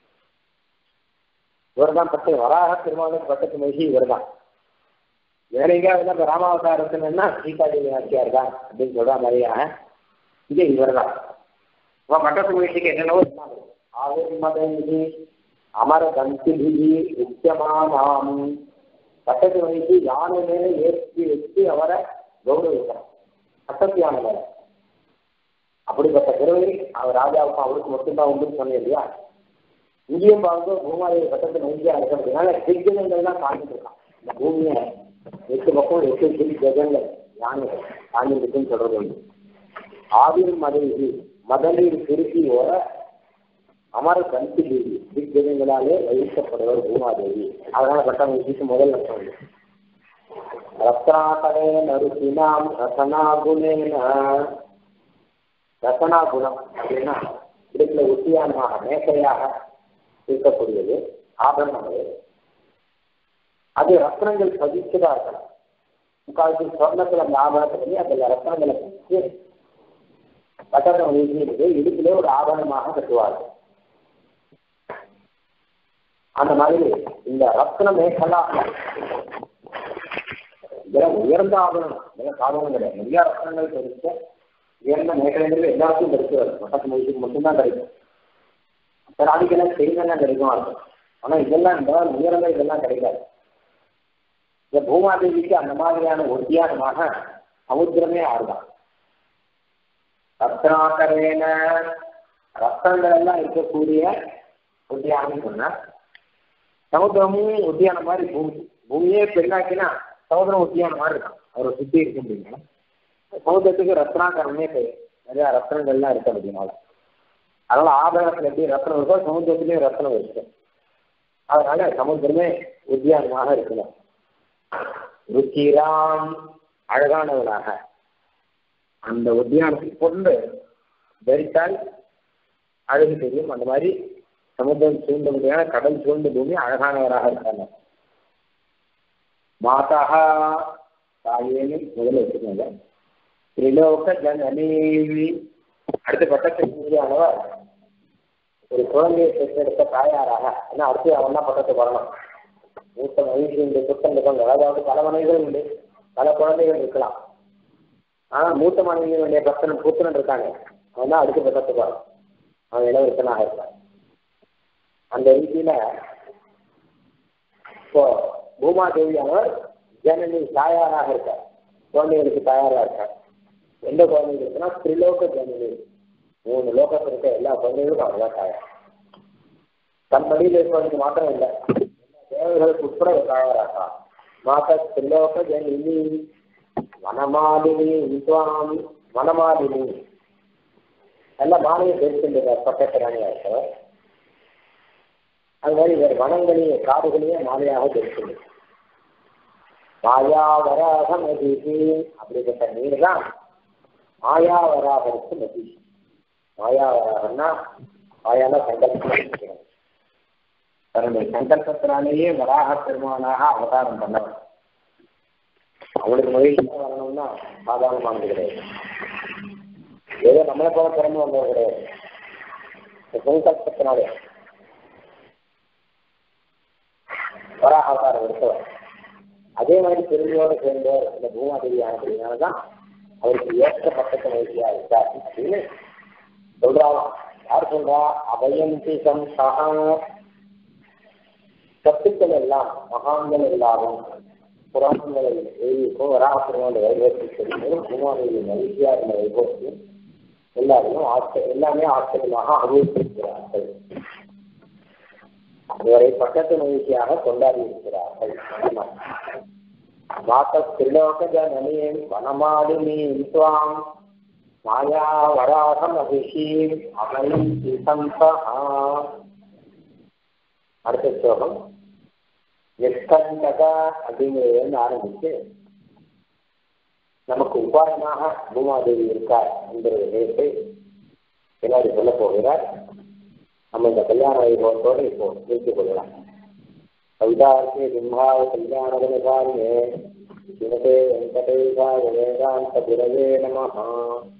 இவர் தான் பட்டு வராக பெருமாளுக்கு பட்டத்து மகிழ்ச்சி இவர் தான் வேற எங்கேயாவது இப்ப ராமாவதாரத்துலன்னா சீதாதேவி நாச்சியார் தான் அப்படின்னு சொல்ற மாதிரியாக இங்கே இவர் தான் இப்போ பட்டத்து மகிழ்ச்சிக்கு என்னென்னவோ ஆவிர்மதி அமர கந்திபிகி உச்சமாமாம் பட்டத்து மகிழ்ச்சி யானை மேல ஏற்றி வச்சு அவரை கௌரவிக்கிறார் பட்டத்து யானை மேல அப்படிப்பட்ட பிறவை அவர் ராஜாவுக்கும் அவருக்கு மட்டும்தான் உண்டுன்னு சொன்னேன் இல்லையா இங்கேயும் பார்த்து பூமாதேவி பட்டத்து மகிழ்ச்சியா இருக்க அப்படின்னால திக்கங்கள் தான் காணிட்டு இருக்கான் இந்த பூமியை எட்டு பக்கம் எட்டு திக் ஜெகங்கள் யானைகள் காணிட்டுன்னு சொல்றது உண்டு ஆவிர் மதவி மதநீர் திருப்பி ஓர அமர கந்தி தேவி திக்ஜகங்களாலே வகிக்கப்படுவர் பூமாதேவி அதனால பட்டம் விஷயத்து முதல் லட்சம் உண்டு ரத்னாகரே நருசினாம் ரசனா குணேன ரசனா குணம் அப்படின்னா இடுப்புல உத்தியானமாக மேசையாக இருக்கக்கூடியது ஆபரணம் அது அது ரத்னங்கள் பதிச்சுதான் இருக்கணும் முக்கால்வாசி சொர்ணத்துல அந்த ஆபரணத்தை பண்ணி அதுல ரத்னங்களை பதிச்சு பட்டணம் வீசிட்டு இடுப்பிலே ஒரு ஆபரணமாக கட்டுவார்கள் அந்த மாதிரி இந்த ரத்ன மேகலா இதெல்லாம் உயர்ந்த ஆபரணம் இதெல்லாம் சாதனம் கிடையாது நிறைய ரத்னங்கள் தெரிவிச்ச உயர்ந்த மேகலைங்கிறது எல்லாருக்கும் கிடைச்சு வரும் பட்டத்து மொழிக்கு மட்டும்தான் கிடைக்கும் சார் அதுக்கெல்லாம் செய்தெல்லாம் கிடைக்கும் இருக்கும் ஆனா இதெல்லாம் இந்த உயர்ந்த இதெல்லாம் கிடைக்காது இந்த பூமாதேவிக்கு அந்த மாதிரியான ஒத்தியானமாக சமுத்திரமே ஆறுதான் ரத்னாகரேன ரத்தங்கள் எல்லாம் இருக்கக்கூடிய உத்தியானம் சொன்னா சமுத்திரமும் உத்தியான மாதிரி பூமி பூமியே பெருநாக்கினா சமுதிரம் உத்தியான மாதிரி இருக்கும் அவரை சுத்தி இருக்கு அப்படின்னா சமுத்திரத்துக்கு ரத்னாகரமே பெயர் நிறைய ரத்னங்கள்லாம் இருக்கு அப்படின்னால அதனால ஆபரணத்துல எப்படி ரத்னம் இருக்கோ சமுத்திரத்திலேயும் ரத்னம் இருக்கு அதனால சமுத்திரமே உத்தியானமாக இருக்கணும் ருச்சிராம் அழகானவனாக அந்த உத்தியானத்தை கொண்டு தரித்தால் அழகு தெரியும் அந்த மாதிரி சமுத்திரம் சூழ்ந்த முடியாத கடல் சூழ்ந்த பூமி அழகானவராக இருக்காங்க மாதாக தாயேன்னு முதல்ல வச்சுக்கோங்க திரிலோக ஜனனேவி அடுத்த பட்டத்தில் இந்தியானவர் ஒரு குழந்தையை பெற்றெடுத்த தாயாராக ஏன்னா அடுத்து அவன் தான் பட்டத்துக்கு வரணும் மூத்த மகிழ்ச்சி உண்டு புத்தம் இருக்காங்க அதாவது பல மனைவிகள் உண்டு பல குழந்தைகள் இருக்கலாம் ஆனா மூத்த மனைவிகளுடைய பக்தன் புத்தனன் இருக்காங்க அவன் தான் அடுத்த பட்டத்துக்கு வரும் அவன் இளவரசனாக இருப்பான் அந்த ரீதியில இப்போ பூமாதேவியானவர் ஜனனி தாயாராக இருக்கார் குழந்தைகளுக்கு தாயாராக இருக்கார் எந்த குழந்தைகள் இருக்குன்னா திரிலோக ஜனனி மூணு லோகத்தில் இருக்க எல்லா குழந்தைகளுக்கும் அவர்தான் தாயார் தன் மடியில் இருப்பவனுக்கு மாத்திரம் இல்லை தேவர்களுக்கு உட்பட ஒரு தாயாராக மாத திரிலோக ஜனனி வனமாலினி இன்வாம் வனமாலினி நல்ல மாலையை தெரிவிக்கின்றார் பக்கத்திராணியா இருக்கிறவர் அது மாதிரி இவர் வனங்களையே காடுகளையே மாலையாக தெரிவிக்கின்றார் மாயாவராக மதிஷி அப்படிப்பட்ட நீர் தான் மாயாவராகருக்கு மதிஷி மாயாவராகன்னா மாயால சங்கல்பம் தன்னுடைய சங்கல்பத்தினாலேயே வராக பெருமானாக அவதாரம் பண்ணவர் அவனுக்கு மகிழ்ச்சி வரணும்னா சாதாரணமானது கிடையாது ஏதோ நம்மளை போல பிறந்து வந்தவர் கிடையாது சங்கல்பத்தினாலே வராக அவதாரம் எடுத்தவர் அதே மாதிரி பெருமையோடு சேர்ந்தவர் இந்த பூமாதேவி ஆனதுனாலதான் அவருக்கு ஏற்ற பக்கத்து மகிழ்ச்சியா இருக்கார் அப்படின்னு சொல்றாங்க யார் சொல்றா அபயந்தி சம்சகா சத்துக்கள் எல்லாம் மகான்கள் எல்லாரும் புராணங்களை எழுதியிருக்கோம் வராசிரமோட வைபவத்தை சொல்லும்போது பூமாதேவி மகிழ்ச்சியா இருந்த வைபவத்தை எல்லாரையும் ஆச்சரிய எல்லாமே ஆச்சரியமாக அனுபவித்திருக்கிறார்கள் இவரை பக்கத்து மகிழ்ச்சியாக கொண்டாடி இருக்கிறார்கள் வாத்திரிலோகஜனனீம் வனமாலினீம் துவாம் மாயாவராகமபிஷீம் அமயம் சந்தா அடுத்த ஸ்லோகம் நிஷ்கண்டக அப்படிங்கிறது ஆரம்பிச்சு நமக்கு உபாயமாக பூமாதேவி இருக்கார் என்கிற விஷயத்தை பின்னாடி சொல்ல போகிறார் நம்ம இந்த கல்யாண வைபவத்தோடு இப்போ நிறுத்திக் கொள்ளலாம் கவிதார்த்தி சிம்ஹாய கல்யாண ஸ்ரீமதே வெங்கடேஷாய வேதாந்த குரவே நமஹா